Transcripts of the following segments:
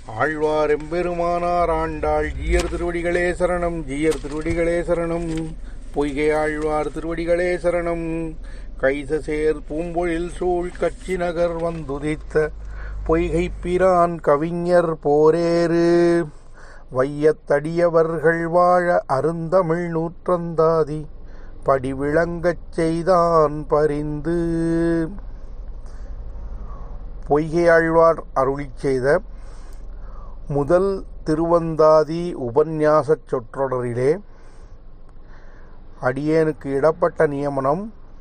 ஆழ்வார் எம்பெருமானார் ஆண்டாள் ஜீயர் திருவடிகளே சரணம் ஜீயர் திருவடிகளே சரணம் பொய்கை ஆழ்வார் திருவடிகளே சரணம் கைசசேர் பூம்பொழில் சூழ் கட்சி நகர் வந்துதித்த பொய்கை பிரான் கவிஞர் போரேறு வையத்தடியவர்கள் வாழ அருந்தமிழ் நூற்றந்தாதி படிவிளங்கச் செய்தான் பரிந்து பொய்கை ஆழ்வார் அருளிச் செய்த முதல் திருவந்தாதி உபன்யாசச் சொற்றொடரிலே அடியேனுக்கு இடப்பட்ட நியமனம்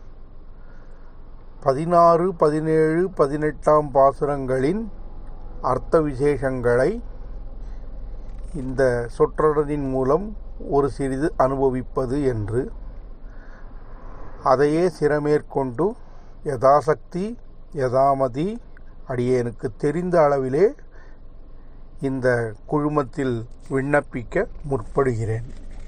பதினாறு பதினேழு பதினெட்டாம் பாசுரங்களின் அர்த்த விசேஷங்களை இந்த சொற்றொடரின் மூலம் ஒரு சிறிது அனுபவிப்பது என்று அதையே சிரமேற்கொண்டு யதாசக்தி யதாமதி அடியேனுக்கு தெரிந்த அளவிலே இந்த குழுமத்தில் விண்ணப்பிக்க முற்படுகிறேன்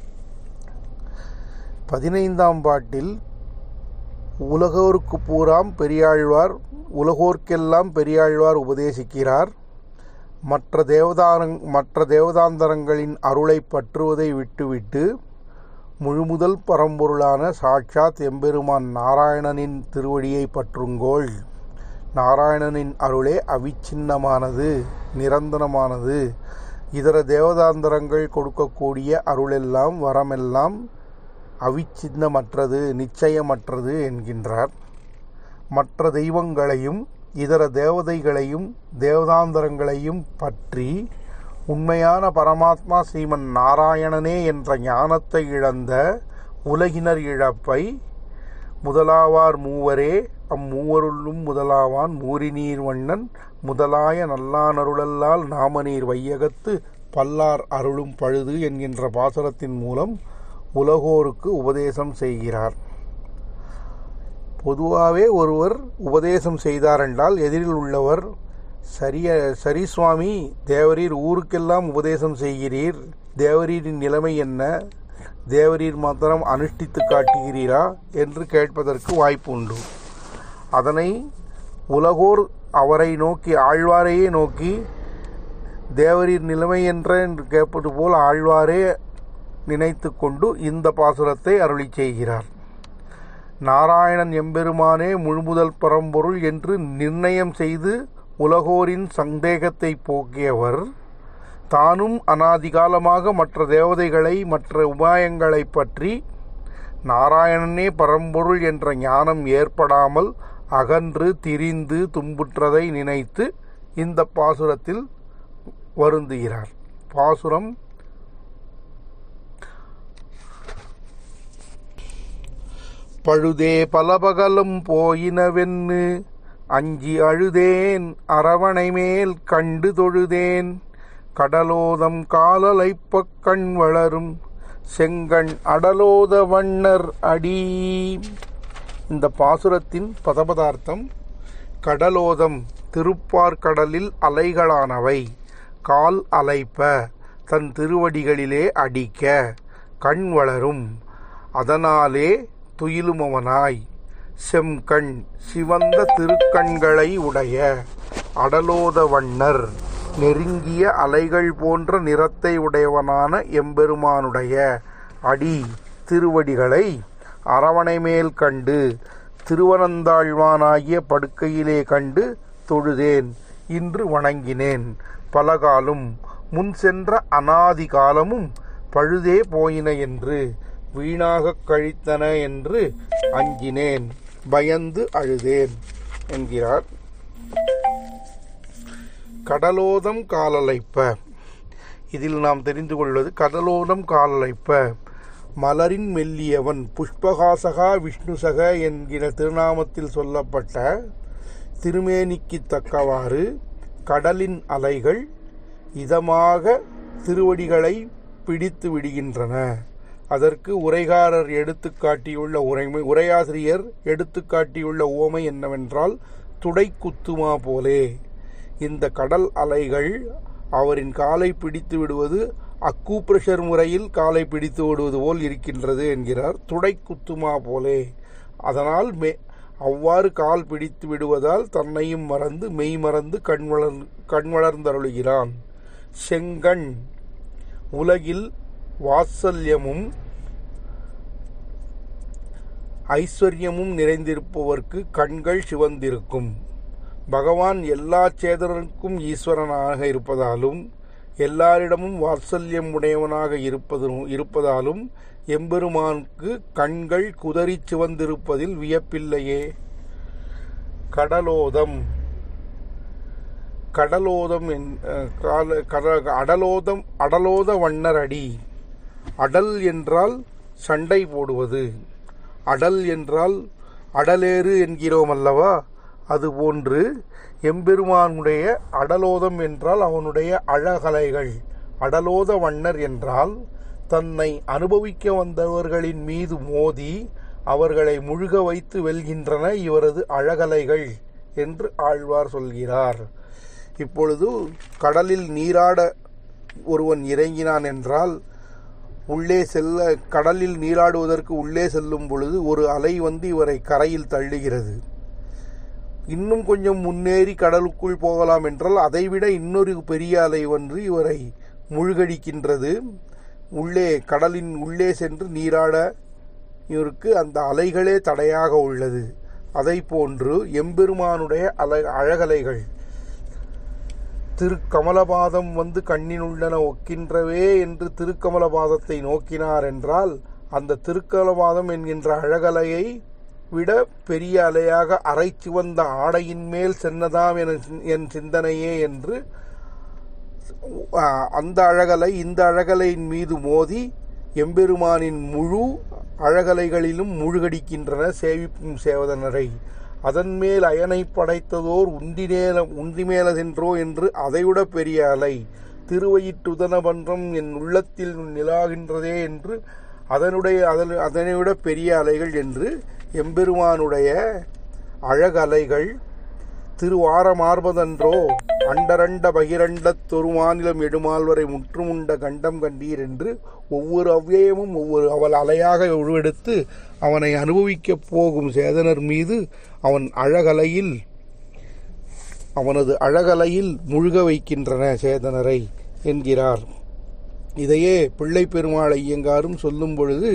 பதினைந்தாம் பாட்டில் உலகோருக்கு பூராம் பெரியாழ்வார் உலகோர்க்கெல்லாம் பெரியாழ்வார் உபதேசிக்கிறார் மற்ற தேவதாரங் மற்ற தேவதாந்தரங்களின் அருளை பற்றுவதை விட்டுவிட்டு முழுமுதல் பரம்பொருளான சாட்சாத் எம்பெருமான் நாராயணனின் திருவடியை பற்றுங்கோள் நாராயணனின் அருளே அவிச்சின்னமானது நிரந்தரமானது இதர தேவதாந்தரங்கள் கொடுக்கக்கூடிய அருளெல்லாம் வரமெல்லாம் அவிச்சின்னமற்றது நிச்சயமற்றது என்கின்றார் மற்ற தெய்வங்களையும் இதர தேவதைகளையும் தேவதாந்தரங்களையும் பற்றி உண்மையான பரமாத்மா ஸ்ரீமன் நாராயணனே என்ற ஞானத்தை இழந்த உலகினர் இழப்பை முதலாவார் மூவரே அம்மூவருள்ளும் முதலாவான் மூரிநீர் வண்ணன் முதலாய நல்லானருளல்லால் நாமநீர் வையகத்து பல்லார் அருளும் பழுது என்கின்ற பாசரத்தின் மூலம் உலகோருக்கு உபதேசம் செய்கிறார் பொதுவாகவே ஒருவர் உபதேசம் செய்தாரென்றால் எதிரில் உள்ளவர் சரிய சரி சுவாமி தேவரீர் ஊருக்கெல்லாம் உபதேசம் செய்கிறீர் தேவரீரின் நிலைமை என்ன தேவரீர் மாத்திரம் அனுஷ்டித்து காட்டுகிறீரா என்று கேட்பதற்கு வாய்ப்பு உண்டு அதனை உலகோர் அவரை நோக்கி ஆழ்வாரையே நோக்கி தேவரீர் நிலைமை என்ற என்று கேட்பது போல் ஆழ்வாரே நினைத்து கொண்டு இந்த பாசுரத்தை அருளி செய்கிறார் நாராயணன் எம்பெருமானே முழுமுதல் பரம்பொருள் என்று நிர்ணயம் செய்து உலகோரின் சந்தேகத்தை போக்கியவர் தானும் அனாதிகாலமாக மற்ற தேவதைகளை மற்ற உபாயங்களை பற்றி நாராயணனே பரம்பொருள் என்ற ஞானம் ஏற்படாமல் அகன்று திரிந்து துன்புற்றதை நினைத்து இந்த பாசுரத்தில் வருந்துகிறார் பாசுரம் பழுதே பலபகலும் போயினவென்னு அஞ்சி அழுதேன் அரவணை மேல் கண்டு தொழுதேன் கடலோதம் காலலைப்பக் கண் வளரும் செங்கண் அடலோத வண்ணர் அடி இந்த பாசுரத்தின் பதபதார்த்தம் கடலோதம் திருப்பார்கடலில் அலைகளானவை கால் அலைப்ப தன் திருவடிகளிலே அடிக்க கண் வளரும் அதனாலே துயிலுமவனாய் செம்கண் சிவந்த திருக்கண்களை உடைய அடலோத வண்ணர் நெருங்கிய அலைகள் போன்ற நிறத்தை உடையவனான எம்பெருமானுடைய அடி திருவடிகளை அரவணை மேல் கண்டு திருவனந்தாழ்வானாகிய படுக்கையிலே கண்டு தொழுதேன் இன்று வணங்கினேன் பலகாலும் முன் சென்ற அனாதி காலமும் பழுதே போயின என்று வீணாகக் கழித்தன என்று அஞ்சினேன் பயந்து அழுதேன் என்கிறார் கடலோதம் காலலைப்ப இதில் நாம் தெரிந்து கொள்வது கடலோதம் காலலைப்ப மலரின் மெல்லியவன் புஷ்பகாசகா விஷ்ணுசக என்கிற திருநாமத்தில் சொல்லப்பட்ட திருமேனிக்கு தக்கவாறு கடலின் அலைகள் இதமாக திருவடிகளை பிடித்து விடுகின்றன அதற்கு உரைகாரர் எடுத்து காட்டியுள்ள உரைமை உரையாசிரியர் எடுத்து காட்டியுள்ள ஓமை என்னவென்றால் துடை குத்துமா போலே இந்த கடல் அலைகள் அவரின் காலை பிடித்து விடுவது அக்கு பிரஷர் முறையில் காலை பிடித்து விடுவது போல் இருக்கின்றது என்கிறார் துடை குத்துமா போலே அதனால் மே அவ்வாறு கால் பிடித்து விடுவதால் தன்னையும் மறந்து மெய் மறந்து கண் வளர் கண் வளர்ந்தருளுகிறான் செங்கண் உலகில் வாத்சல்யமும் ஐஸ்வர்யமும் நிறைந்திருப்பவர்க்கு கண்கள் சிவந்திருக்கும் பகவான் எல்லா சேதனருக்கும் ஈஸ்வரனாக இருப்பதாலும் எல்லாரிடமும் வாத்சல்யம் உடையவனாக இருப்பதும் இருப்பதாலும் எம்பெருமானுக்கு கண்கள் குதறிச் சிவந்திருப்பதில் வியப்பில்லையே கடலோதம் கடலோதம் என் அஹ், கால கட அடலோதம் அடலோத வண்ணர் அடி அடல் என்றால் சண்டை போடுவது அடல் என்றால் அடலேறு என்கிறோம் அல்லவா அதுபோன்று எம்பெருமானுடைய அடலோதம் என்றால் அவனுடைய அழகலைகள் அடலோத வண்ணர் என்றால் தன்னை அனுபவிக்க வந்தவர்களின் மீது மோதி அவர்களை முழுக வைத்து வெல்கின்றன இவரது அழகலைகள் என்று ஆழ்வார் சொல்கிறார் இப்பொழுது கடலில் நீராட ஒருவன் இறங்கினான் என்றால் உள்ளே செல்ல கடலில் நீராடுவதற்கு உள்ளே செல்லும் பொழுது ஒரு அலை வந்து இவரை கரையில் தள்ளுகிறது இன்னும் கொஞ்சம் முன்னேறி கடலுக்குள் போகலாம் என்றால் அதைவிட இன்னொரு பெரிய அலை வந்து இவரை முழுகடிக்கின்றது உள்ளே கடலின் உள்ளே சென்று நீராட இவருக்கு அந்த அலைகளே தடையாக உள்ளது அதை போன்று எம்பெருமானுடைய அலை அழகலைகள் திருக்கமலபாதம் வந்து கண்ணினுள்ளன ஒக்கின்றவே என்று திருக்கமலபாதத்தை நோக்கினார் என்றால் அந்த திருக்கமலபாதம் என்கின்ற அழகலையை விட பெரிய அலையாக அரை சிவந்த ஆடையின் மேல் சென்னதாம் என என் சிந்தனையே என்று ஆ, அந்த அழகலை இந்த அழகலையின் மீது மோதி எம்பெருமானின் முழு அழகலைகளிலும் முழுகடிக்கின்றன சேவிப்பும் சேவதனரை அதன் மேல் அயனை படைத்ததோர் உந்திமேல உந்திமேலதென்றோ என்று அதைவிட பெரிய அலை திருவயிற்றுதனபன்றம் என் உள்ளத்தில் நிலாகின்றதே என்று அதனுடைய அதன் அதனைவிட பெரிய அலைகள் என்று எம்பெருமானுடைய அழகலைகள் திருவார மார்பதன்றோ அண்டரண்ட பகிரண்டத் தொருமாநிலம் எடுமால்வரை முற்றுமுண்ட கண்டம் கண்டீர் என்று ஒவ்வொரு அவ்வியமும் ஒவ்வொரு அவள் அலையாக உருவெடுத்து அவனை அனுபவிக்கப் போகும் சேதனர் மீது அவன் அழகலையில் அவனது அழகலையில் முழுக வைக்கின்றன சேதனரை என்கிறார் இதையே பிள்ளை பெருமாள் ஐயங்காரும் சொல்லும் பொழுது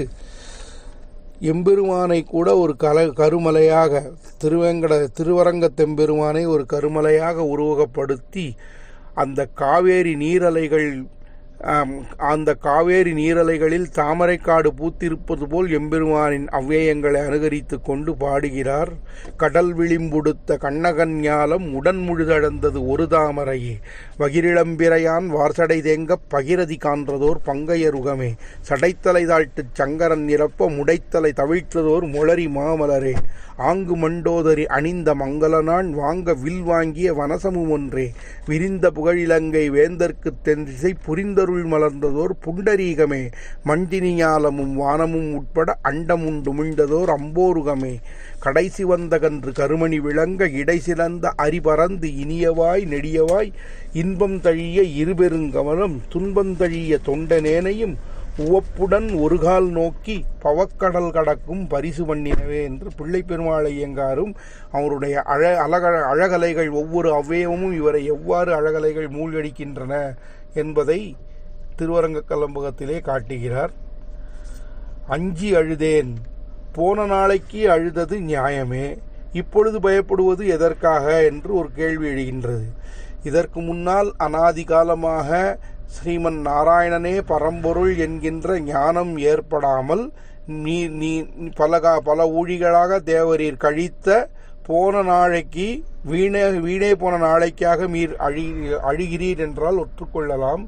எம்பெருமானை கூட ஒரு கல கருமலையாக திருவேங்கட திருவரங்கத்தெம்பெருமானை ஒரு கருமலையாக உருவகப்படுத்தி அந்த காவேரி நீரலைகள் ஆம், அந்த காவேரி நீரலைகளில் தாமரைக்காடு பூத்திருப்பது போல் எம்பெருமானின் அவ்வியங்களை அனுகரித்து கொண்டு பாடுகிறார் கடல் விளிம்புடுத்த கண்ணகன் ஞாலம் உடன் முழுதழந்தது ஒரு தாமரையே வகிரிளம்பிரையான் வார்சடை தேங்கப் பகிரதி காண்றதோர் பங்கையருகமே சடைத்தலை தாழ்த்துச் சங்கரன் நிரப்ப முடைத்தலை தவிழ்த்ததோர் முளரி மாமலரே ஆங்கு மண்டோதரி அணிந்த மங்களனான் வாங்க வில் வாங்கிய வனசமும் ஒன்றே விரிந்த புகழிலங்கை வேந்தர்க்குத் தென்திசை புரிந்தருள் மலர்ந்ததோர் புண்டரீகமே மண்டினியாலமும் வானமும் உட்பட அண்டமுண்டுமிழ்ந்ததோர் அம்போருகமே கடைசி வந்தகன்று கருமணி விளங்க இடை சிறந்த அரிபறந்து இனியவாய் நெடியவாய் இன்பம் தழிய இருபெருங்கமலம் துன்பம் தழிய தொண்டனேனையும் உவப்புடன் ஒருகால் நோக்கி பவக்கடல் கடக்கும் பரிசு பண்ணினவே என்று பிள்ளை பெருமாள் ஐயங்காரும் அவருடைய அழ அழக அழகலைகள் ஒவ்வொரு அவ்வியமும் இவரை எவ்வாறு அழகலைகள் மூழ்கடிக்கின்றன என்பதை திருவரங்க கலம்பகத்திலே காட்டுகிறார் அஞ்சி அழுதேன் போன நாளைக்கு அழுதது நியாயமே இப்பொழுது பயப்படுவது எதற்காக என்று ஒரு கேள்வி எழுகின்றது இதற்கு முன்னால் அனாதி காலமாக ஸ்ரீமன் நாராயணனே பரம்பொருள் என்கின்ற ஞானம் ஏற்படாமல் நீ நீ பல கா- பல ஊழிகளாக தேவரீர் கழித்த போன நாளைக்கு வீணே வீணே போன நாளைக்காக மீர் அழி அழுகிறீர் என்றால் ஒற்றுக்கொள்ளலாம்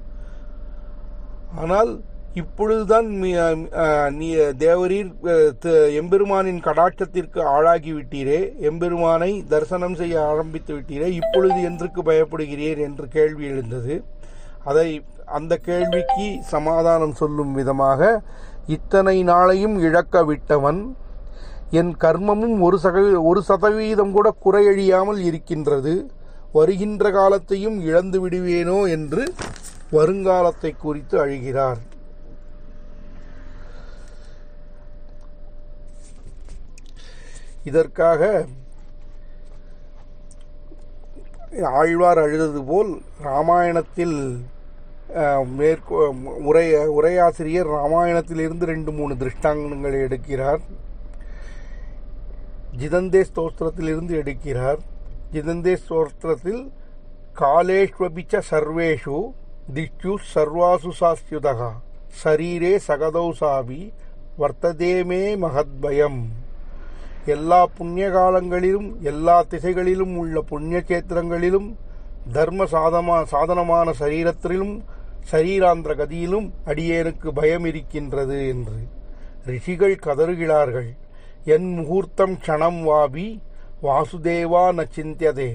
ஆனால் இப்பொழுதுதான் மீ- அஹ், நீ தேவரீர் அஹ், த- எம்பெருமானின் கடாட்சத்திற்கு ஆளாகி விட்டீரே எம்பெருமானை தரிசனம் செய்ய ஆரம்பித்து விட்டீரே இப்பொழுது என்றுக்கு பயப்படுகிறீர் என்று கேள்வி எழுந்தது அதை அந்த கேள்விக்கு சமாதானம் சொல்லும் விதமாக இத்தனை நாளையும் இழக்க விட்டவன் என் கர்மமும் ஒரு சக ஒரு சதவீதம் கூட குறையழியாமல் இருக்கின்றது வருகின்ற காலத்தையும் இழந்து விடுவேனோ என்று வருங்காலத்தை குறித்து அழுகிறார் இதற்காக ஆழ்வார் அழுதது போல் ராமாயணத்தில் அஹ், மேற்கோ உரை உரையாசிரியர் ராமாயணத்திலிருந்து ரெண்டு மூணு திருஷ்டாங்கங்களை எடுக்கிறார் ஜிதந்தே ஸ்தோத்திரத்திலிருந்து எடுக்கிறார் ஜிதந்தே ஸ்தோத்திரத்தில் காலேஷ்வபிச்ச சர்வேஷு திஷ்யு சர்வாசு சாஸ்யுதகா சரீரே சகதௌசாபி வர்த்ததே மே மகத்பயம் எல்லா புண்ணிய காலங்களிலும் எல்லா திசைகளிலும் உள்ள புண்ணிய கேத்திரங்களிலும் தர்ம சாதமா சாதனமான சரீரத்திலும் சரீராந்திர கதியிலும் அடியேனுக்கு பயம் இருக்கின்றது என்று ரிஷிகள் கதறுகிறார்கள் என் முகூர்த்தம் க்ஷணம் வாபி வாசுதேவா ந சிந்தியதே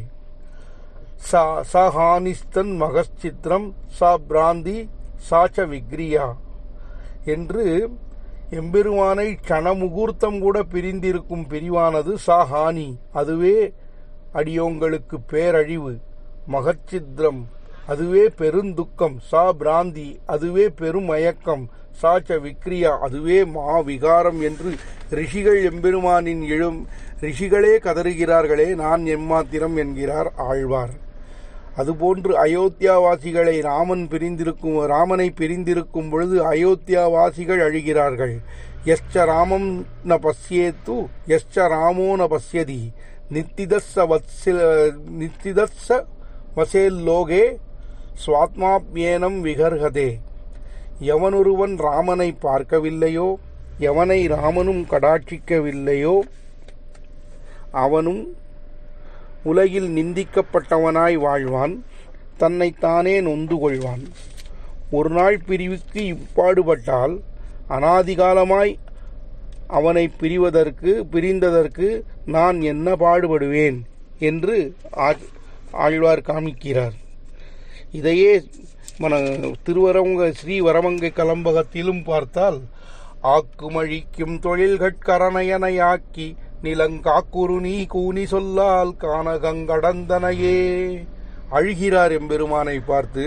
சா ச ஹானிஸ்தன் மகச்சித்திரம் சா பிராந்தி சாச்ச விக்ரியா என்று எம்பெருமானை க்ஷண முகூர்த்தம் கூட பிரிந்திருக்கும் பிரிவானது சா ஹானி அதுவே அடியோங்களுக்கு பேரழிவு மகச்சித்திரம் அதுவே பெருந்துக்கம் சா பிராந்தி அதுவே பெருமயக்கம் சாச்ச விக்ரியா அதுவே மா விகாரம் என்று ரிஷிகள் எம்பெருமானின் எழும் ரிஷிகளே கதறுகிறார்களே நான் எம்மாத்திரம் என்கிறார் ஆழ்வார் அதுபோன்று அயோத்தியாவாசிகளை ராமன் பிரிந்திருக்கும் ராமனை பிரிந்திருக்கும் பொழுது அயோத்தியாவாசிகள் அழுகிறார்கள் எஸ்ச ராமம் ந பசியேத்து எஸ்ச ராமோ ந பசியதி நித்திதஸ்ஸ வத்சில நித்திதஸ்ஸ வசேல்லோகே சுவாத்மாப்யேனம் விகர்ஹதே எவனொருவன் ராமனை பார்க்கவில்லையோ எவனை ராமனும் கடாட்சிக்கவில்லையோ அவனும் உலகில் நிந்திக்கப்பட்டவனாய் வாழ்வான் தன்னைத்தானே நொந்து கொள்வான் ஒரு நாள் பிரிவுக்கு இப்பாடுபட்டால் அனாதிகாலமாய் அவனை பிரிவதற்கு பிரிந்ததற்கு நான் என்ன பாடுபடுவேன் என்று ஆ- ஆழ்வார் காமிக்கிறார் இதையே மன திருவரங்க ஸ்ரீ வரமங்கை கலம்பகத்திலும் பார்த்தால் ஆக்குமழிக்கும் தொழில்கட்கரணையனையாக்கி நிலங்காக்குரு நீ கூனி சொல்லால் கானகங்கடந்தனையே அழுகிறார் எம்பெருமானை பார்த்து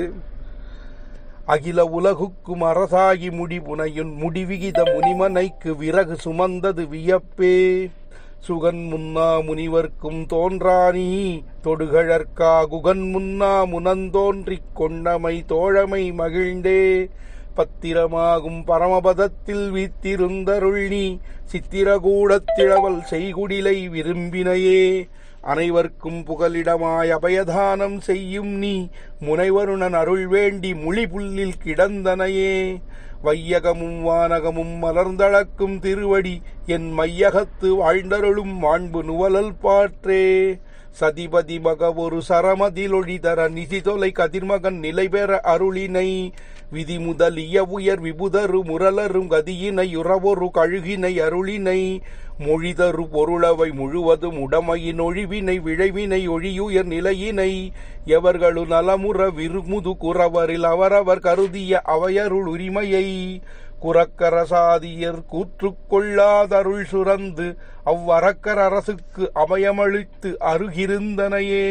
அகில உலகுக்கும் அரசாகி முடிபுனையுன் முடிவிகித முனிமனைக்கு விறகு சுமந்தது வியப்பே சுகன் முன்னா முனிவர்க்கும் தோன்றானி தொடுகழற்கா குகன் முன்னா முனந்தோன்றிக் கொண்டமை தோழமை மகிழ்ந்தே பத்திரமாகும் பரமபதத்தில் வீத்திருந்தருள் நீ சித்திரகூடத்திழவல் செய்குடிலை விரும்பினையே அனைவர்க்கும் புகலிடமாய் அபயதானம் செய்யும் நீ முனைவருணன் அருள் வேண்டி முழி புல்லில் கிடந்தனையே வையகமும் வானகமும் மலர்ந்தளக்கும் திருவடி என் மையகத்து வாழ்ந்தருளும் மாண்பு நுவலல் பாற்றே சதிபதி மக ஒரு சரமதிலொழி தர நிதி தொலை கதிர்மகன் நிலை பெற அருளினை விதி முதலிய உயர் விபுதரு முரலரும் கதியினை உறவொரு கழுகினை அருளினை மொழிதரு பொருளவை முழுவதும் உடமையின் ஒழிவினை விழைவினை ஒழியுயர் நிலையினை எவர்களு நலமுற விருமுது குறவரில் அவரவர் கருதிய அவையருள் உரிமையை குரக்கரசாதியர் கூற்றுக்கொள்ளாதருள் சுரந்து அவ்வரக்கர் அரசுக்கு அபயமளித்து அருகிருந்தனையே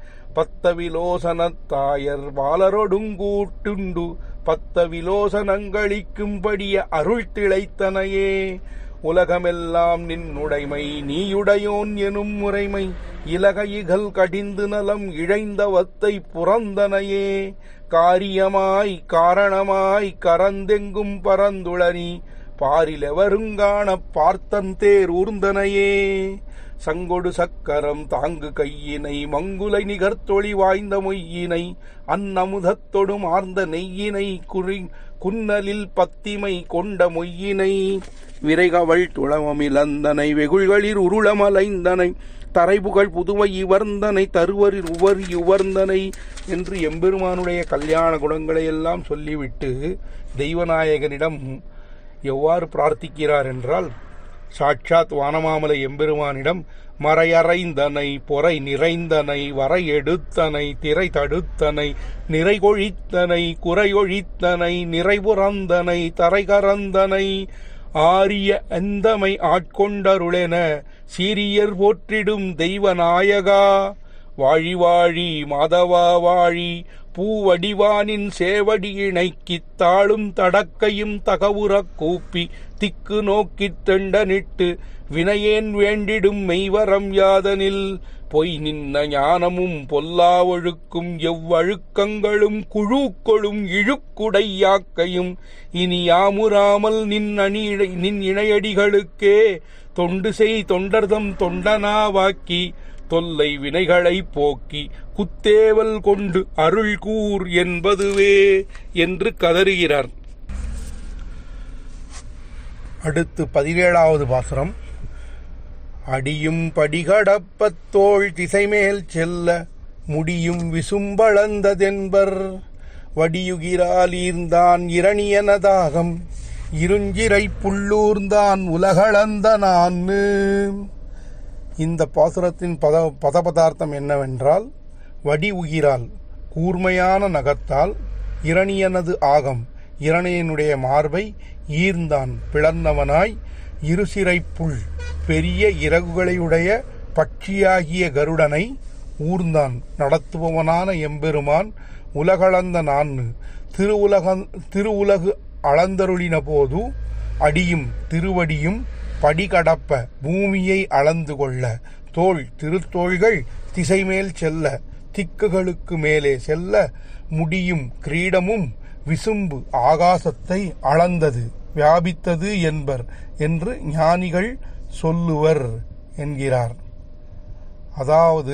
பத்தவிலோசனத்தாயர் வாளரொடுங்கூட்டுண்டு பத்தவிலோசனங்களிக்கும்படிய அருள் திளைத்தனையே உலகமெல்லாம் நின்னுடைமை நீயுடையோன் எனும் முறைமை இலக இகல் கடிந்து நலம் இழைந்தவத்தை புறந்தனையே காரியமாய் காரணமாய் கரந்தெங்கும் பரந்துளனி பாரிலெவருங்காணப் பார்த்தன் தேர் ஊர்ந்தனையே சங்கொடு சக்கரம் தாங்கு கையினை மங்குலை நிகர்த்தொளி வாய்ந்த மொய்யினை அன்னமுதத்தொடும் ஆர்ந்த நெய்யினை குறி குன்னலில் பத்திமை கொண்ட மொய்யினை விரைகவள் துளவமிழந்தனை வெகுள்களில் உருளமலைந்தனை தரைபுகழ் புதுவை இவர்ந்தனை தருவரில் உவர் உவர்ந்தனை என்று எம்பெருமானுடைய கல்யாண குணங்களை எல்லாம் சொல்லிவிட்டு தெய்வநாயகனிடம் எவ்வாறு பிரார்த்திக்கிறார் என்றால் சாட்சாத் வானமாமலை எம்பெருமானிடம் மறையறைந்தனை பொறை நிறைந்தனை வரை எடுத்தனை திரை தடுத்தனை நிறைகொழித்தனை குறையொழித்தனை நிறைபுறந்தனை தரைகரந்தனை ஆரிய எந்தமை ஆட்கொண்டருளென சீரியர் போற்றிடும் தெய்வநாயகா வாழி வாழி மாதவா வாழி பூவடிவானின் சேவடி இணைக்கித் தாளும் தடக்கையும் தகவுறக் கூப்பி திக்கு நோக்கித் தெண்டனிட்டு வினையேன் வேண்டிடும் மெய்வரம் யாதனில் பொய் நின்ன ஞானமும் பொல்லாவொழுக்கும் எவ்வழுக்கங்களும் குழுக்களும் இழுக்குடையாக்கையும் இனி யாமுறாமல் நின் அணி நின் இணையடிகளுக்கே தொண்டு செய் தொண்டர்தம் தொண்டனாவாக்கி தொல்லை வினைகளை போக்கி குத்தேவல் கொண்டு அருள் கூர் என்பதுவே என்று கதறுகிறார் அடுத்து பதினேழாவது பாசுரம் அடியும் படிகடப்பத் தோள் திசைமேல் செல்ல முடியும் விசும்பளந்ததென்பர் வடியுகிரால் ஈர்ந்தான் இரணியனதாகம் இருஞ்சிறை புள்ளூர்ந்தான் உலகளந்த நான்னு இந்த பாசுரத்தின் பத பதபதார்த்தம் என்னவென்றால் வடி உகிரால் கூர்மையான நகத்தால் இரணியனது ஆகம் இரணியனுடைய மார்பை ஈர்ந்தான் பிளந்தவனாய் இருசிறை புல் பெரிய இறகுகளையுடைய பட்சியாகிய கருடனை ஊர்ந்தான் நடத்துபவனான எம்பெருமான் உலகளந்த நான்னு திருவுலக திருவுலகு அளந்தருளின போது அடியும் திருவடியும் படிகடப்ப பூமியை அளந்து கொள்ள தோள் திருத்தோள்கள் திசைமேல் செல்ல திக்குகளுக்கு மேலே செல்ல முடியும் கிரீடமும் விசும்பு ஆகாசத்தை அளந்தது வியாபித்தது என்பர் என்று ஞானிகள் சொல்லுவர் என்கிறார் அதாவது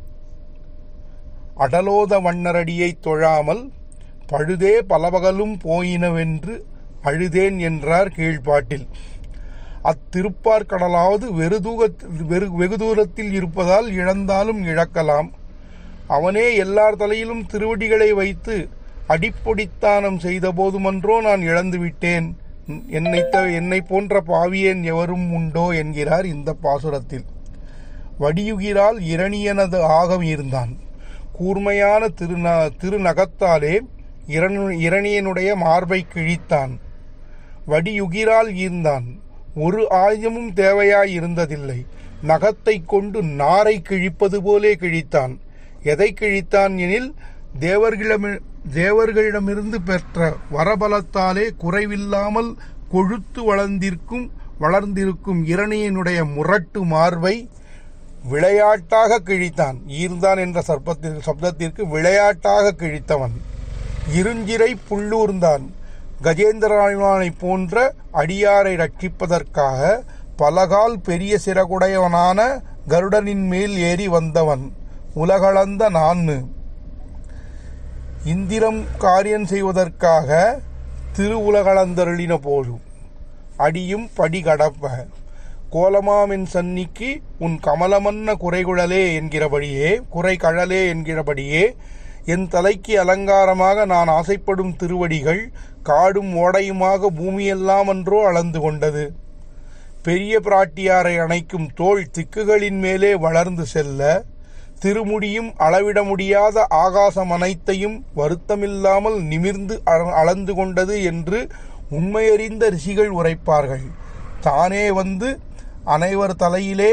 அடலோத வண்ணரடியை தொழாமல் பழுதே பலவகலும் போயினவென்று அழுதேன் என்றார் கீழ்ப்பாட்டில் அத்திருப்பார் கடலாவது வெறு வெறு வெகு தூரத்தில் இருப்பதால் இழந்தாலும் இழக்கலாம் அவனே எல்லார் தலையிலும் திருவடிகளை வைத்து அடிப்பொடித்தானம் செய்த போதுமன்றோ நான் இழந்து விட்டேன் என்னை என்னை போன்ற பாவியேன் எவரும் உண்டோ என்கிறார் இந்த பாசுரத்தில் வடியுகிறால் இரணியனது ஆகம் இருந்தான் கூர்மையான திருந திருநகத்தாலே இரணியனுடைய மார்பை கிழித்தான் வடியுகிரால் ஈர்ந்தான் ஒரு ஆயுதமும் தேவையாய் இருந்ததில்லை நகத்தை கொண்டு நாரை கிழிப்பது போலே கிழித்தான் எதை கிழித்தான் எனில் தேவர்களிடம் தேவர்களிடமிருந்து பெற்ற வரபலத்தாலே குறைவில்லாமல் கொழுத்து வளர்ந்திருக்கும் வளர்ந்திருக்கும் இரணியனுடைய முரட்டு மார்பை விளையாட்டாக கிழித்தான் ஈர்ந்தான் என்ற சர்ப்பத்திற்கு சப்தத்திற்கு விளையாட்டாக கிழித்தவன் இருஞ்சிறை புள்ளூர்ந்தான் கஜேந்திரனை போன்ற அடியாரை ரட்சிப்பதற்காக பலகால் பெரிய சிறகுடையவனான கருடனின் மேல் ஏறி வந்தவன் உலகளந்த நான்னு இந்திரம் காரியம் செய்வதற்காக திருவுலகளந்தருளின போலும் அடியும் படி கடப்ப கோலமாமின் சன்னிக்கு உன் கமலமன்ன குறைகுழலே என்கிறபடியே குறை கழலே என்கிறபடியே என் தலைக்கு அலங்காரமாக நான் ஆசைப்படும் திருவடிகள் காடும் ஓடையுமாக பூமியெல்லாம் அன்றோ அளந்து கொண்டது பெரிய பிராட்டியாரை அணைக்கும் தோல் திக்குகளின் மேலே வளர்ந்து செல்ல திருமுடியும் அளவிட முடியாத ஆகாசம் அனைத்தையும் வருத்தமில்லாமல் நிமிர்ந்து அளந்து கொண்டது என்று உண்மையறிந்த ரிஷிகள் உரைப்பார்கள் தானே வந்து அனைவர் தலையிலே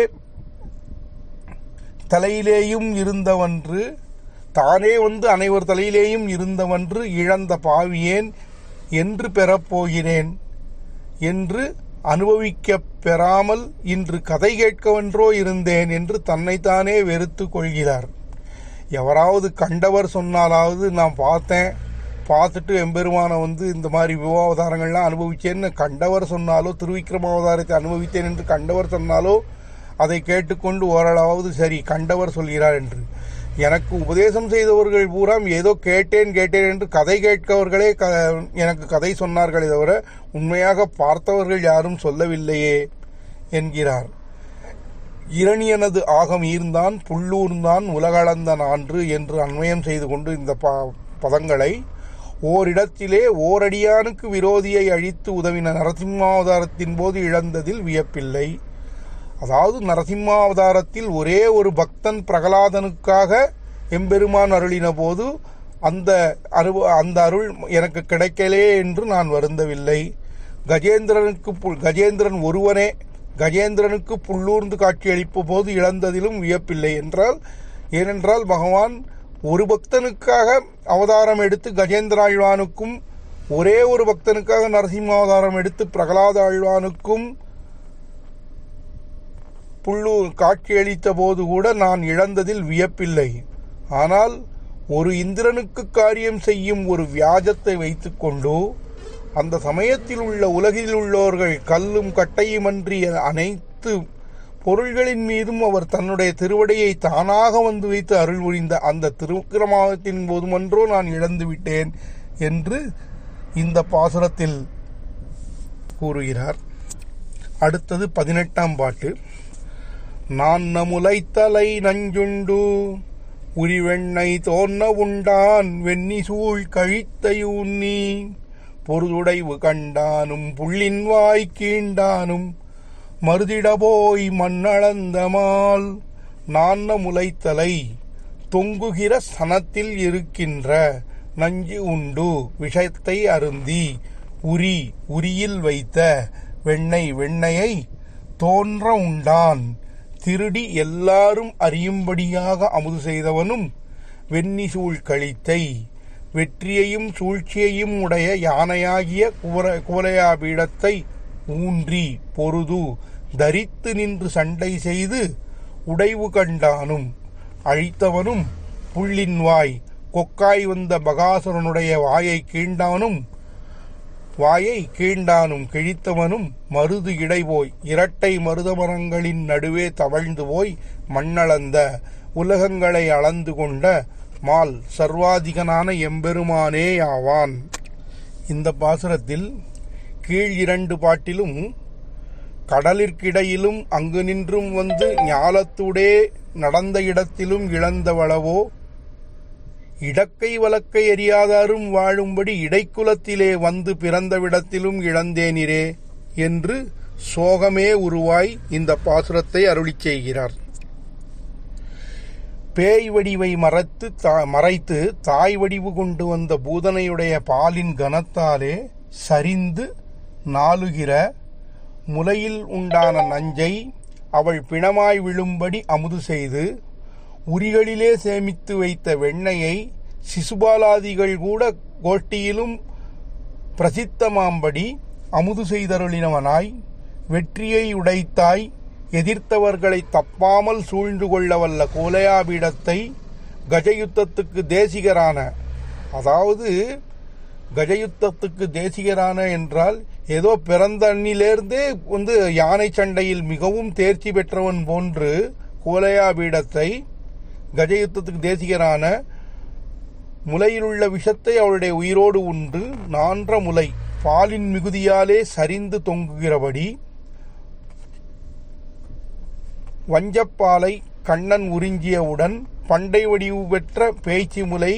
தலையிலேயும் இருந்தவன்று தானே வந்து அனைவர் தலையிலேயும் இருந்தவன்று இழந்த பாவியேன் என்று பெறப்போகிறேன் என்று அனுபவிக்க பெறாமல் இன்று கதை கேட்கவென்றோ இருந்தேன் என்று தன்னைத்தானே வெறுத்து கொள்கிறார் எவராவது கண்டவர் சொன்னாலாவது நான் பார்த்தேன் பார்த்துட்டு எம்பெருமானை வந்து இந்த மாதிரி விவாவதாரங்கள்லாம் அனுபவிச்சேன்னு கண்டவர் சொன்னாலோ திருவிக்ரமாவதாரத்தை அனுபவித்தேன் என்று கண்டவர் சொன்னாலோ அதை கேட்டுக்கொண்டு ஓரளவாவது சரி கண்டவர் சொல்கிறார் என்று எனக்கு உபதேசம் செய்தவர்கள் பூரா ஏதோ கேட்டேன் கேட்டேன் என்று கதை கேட்கவர்களே எனக்கு கதை சொன்னார்களே தவிர உண்மையாக பார்த்தவர்கள் யாரும் சொல்லவில்லையே என்கிறார் இரணியனது ஆகம் ஈர்ந்தான் புள்ளூர்ந்தான் உலகளந்த நான்று என்று அன்வயம் செய்து கொண்டு இந்த பதங்களை ஓரிடத்திலே ஓரடியானுக்கு விரோதியை அழித்து உதவின நரசிம்மாவதாரத்தின் போது இழந்ததில் வியப்பில்லை அதாவது நரசிம்மாவதாரத்தில் ஒரே ஒரு பக்தன் பிரகலாதனுக்காக எம்பெருமான் அருளின போது அந்த அரு அந்த அருள் எனக்கு கிடைக்கலே என்று நான் வருந்தவில்லை கஜேந்திரனுக்கு கஜேந்திரன் ஒருவனே கஜேந்திரனுக்கு புள்ளூர்ந்து காட்சியளிப்பு போது இழந்ததிலும் வியப்பில்லை என்றால் ஏனென்றால் பகவான் ஒரு பக்தனுக்காக அவதாரம் எடுத்து கஜேந்திர ஆழ்வானுக்கும் ஒரே ஒரு பக்தனுக்காக நரசிம்ம அவதாரம் எடுத்து பிரகலாத ஆழ்வானுக்கும் புல்லூர் காட்சியளித்த போது கூட நான் இழந்ததில் வியப்பில்லை ஆனால் ஒரு இந்திரனுக்கு காரியம் செய்யும் ஒரு வியாஜத்தை வைத்துக்கொண்டு அந்த சமயத்தில் உள்ள உலகில் உள்ளோர்கள் கல்லும் கட்டையுமன்றி அனைத்து பொருள்களின் மீதும் அவர் தன்னுடைய திருவடியை தானாக வந்து வைத்து அருள் புரிந்த அந்த திருக்கிரமாவத்தின் போதுமன்றோ நான் இழந்து விட்டேன் என்று இந்த பாசுரத்தில் கூறுகிறார் அடுத்தது பதினெட்டாம் பாட்டு நான் முளைத்தலை நஞ்சுண்டு உரிவெண்ணை தோன்ன உண்டான் வெண்ணி சூழ் கழித்தையூன்னி பொருதுடைவு கண்டானும் புள்ளின் வாய் கீண்டானும் மருதிட போய் மண்ணளந்தமால் நான்ன முளைத்தலை தொங்குகிற சனத்தில் இருக்கின்ற நஞ்சு உண்டு விஷத்தை அருந்தி உரி உரியில் வைத்த வெண்ணெய் வெண்ணெயை தோன்ற உண்டான் திருடி எல்லாரும் அறியும்படியாக அமுது செய்தவனும் வெண்ணி சூழ் கழித்தை வெற்றியையும் சூழ்ச்சியையும் உடைய யானையாகிய குவர குவலையா பீடத்தை ஊன்றி பொருது தரித்து நின்று சண்டை செய்து உடைவு கண்டானும் அழித்தவனும் புள்ளின் வாய் கொக்காய் வந்த பகாசுரனுடைய வாயை கீண்டானும் வாயை கீண்டானும் கிழித்தவனும் மருது இடைபோய் இரட்டை மருத மரங்களின் நடுவே தவழ்ந்து போய் மண்ணளந்த உலகங்களை அளந்து கொண்ட மால் சர்வாதிகனான எம்பெருமானே ஆவான் இந்த பாசுரத்தில் கீழ் இரண்டு பாட்டிலும் கடலிற்கிடையிலும் அங்கு நின்றும் வந்து ஞாலத்துடே நடந்த இடத்திலும் இழந்தவளவோ இடக்கை வழக்கை அறியாதாரும் வாழும்படி இடைக்குலத்திலே வந்து பிறந்தவிடத்திலும் இழந்தேனிரே என்று சோகமே உருவாய் இந்த பாசுரத்தை அருளிச் செய்கிறார் பேய் வடிவை மறைத்து மறைத்து தாய் வடிவு கொண்டு வந்த பூதனையுடைய பாலின் கனத்தாலே சரிந்து நாளுகிற முலையில் உண்டான நஞ்சை அவள் பிணமாய் விழும்படி அமுது செய்து உரிகளிலே சேமித்து வைத்த வெண்ணெயை சிசுபாலாதிகள் கூட கோஷ்டியிலும் பிரசித்தமாம்படி அமுது செய்தருளினவனாய் வெற்றியை உடைத்தாய் எதிர்த்தவர்களை தப்பாமல் சூழ்ந்து கொள்ள வல்ல கோலையாபீடத்தை கஜயுத்தத்துக்கு தேசிகரான அதாவது கஜயுத்தத்துக்கு தேசிகரான என்றால் ஏதோ பிறந்த அண்ணிலேருந்தே வந்து யானை சண்டையில் மிகவும் தேர்ச்சி பெற்றவன் போன்று கோலையாபீடத்தை கஜயுத்தத்துக்கு தேசிகரான முலையிலுள்ள விஷத்தை அவளுடைய உயிரோடு உண்டு நான்ற முலை பாலின் மிகுதியாலே சரிந்து தொங்குகிறபடி வஞ்சப்பாலை கண்ணன் உறிஞ்சியவுடன் பண்டை வடிவு பெற்ற பேய்ச்சி முலை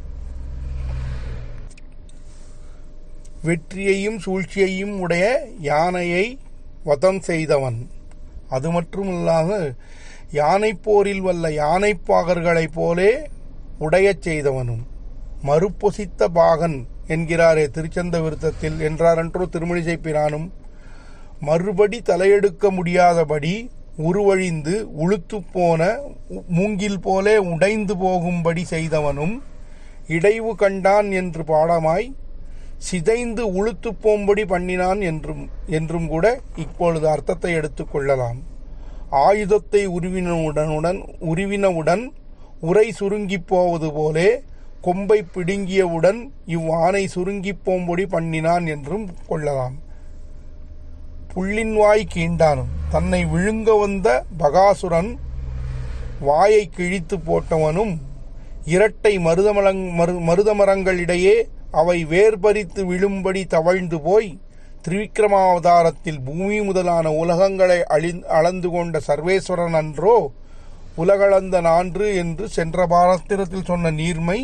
வெற்றியையும் சூழ்ச்சியையும் உடைய யானையை வதம் செய்தவன் அது மட்டுமல்லாத யானை போரில் வல்ல யானைப்பாகர்களைப் போலே உடையச் செய்தவனும் மறுப்பொசித்த பாகன் என்கிறாரே திருச்சந்த விருத்தத்தில் என்றாரன்றோ திருமணிசை பிரானும் மறுபடி தலையெடுக்க முடியாதபடி உருவழிந்து உளுத்து போன மூங்கில் போலே உடைந்து போகும்படி செய்தவனும் இடைவு கண்டான் என்று பாடமாய் சிதைந்து உளுத்து போம்படி பண்ணினான் என்றும் என்றும் கூட இப்பொழுது அர்த்தத்தை எடுத்துக் கொள்ளலாம் ஆயுதத்தை உருவினவுடனுடன் உருவினவுடன் உரை சுருங்கிப் போவது போலே கொம்பை பிடுங்கியவுடன் இவ்வானை சுருங்கிப் போம்படி பண்ணினான் என்றும் கொள்ளலாம் புள்ளின் வாய் கீண்டானும் தன்னை விழுங்க வந்த பகாசுரன் வாயை கிழித்து போட்டவனும் இரட்டை மருதமலங் மரு மருதமரங்களிடையே அவை வேர்பறித்து விழும்படி தவழ்ந்து போய் திரிவிக்ரமாவதாரத்தில் பூமி முதலான உலகங்களை அழி அளந்து கொண்ட சர்வேஸ்வரன் அன்றோ உலகளந்த நான்று என்று சென்ற பாரத்திரத்தில் சொன்ன நீர்மை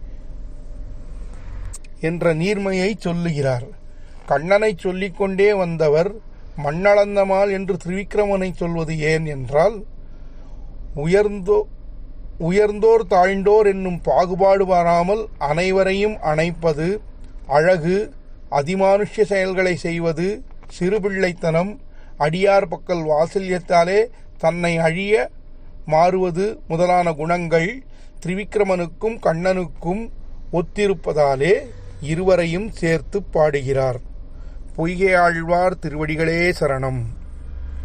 என்ற நீர்மையை சொல்லுகிறார் கண்ணனை சொல்லிக்கொண்டே வந்தவர் மண்ணளந்தமால் என்று திரிவிக்ரமனை சொல்வது ஏன் என்றால் உயர்ந்தோ உயர்ந்தோர் தாழ்ந்தோர் என்னும் பாகுபாடு வராமல் அனைவரையும் அணைப்பது அழகு அதிமானுஷ்ய செயல்களை செய்வது சிறுபிள்ளைத்தனம் அடியார் பக்கல் வாசல்யத்தாலே தன்னை அழிய மாறுவது முதலான குணங்கள் திரிவிக்ரமனுக்கும் கண்ணனுக்கும் ஒத்திருப்பதாலே இருவரையும் சேர்த்து பாடுகிறார் பொய்கை ஆழ்வார் திருவடிகளே சரணம்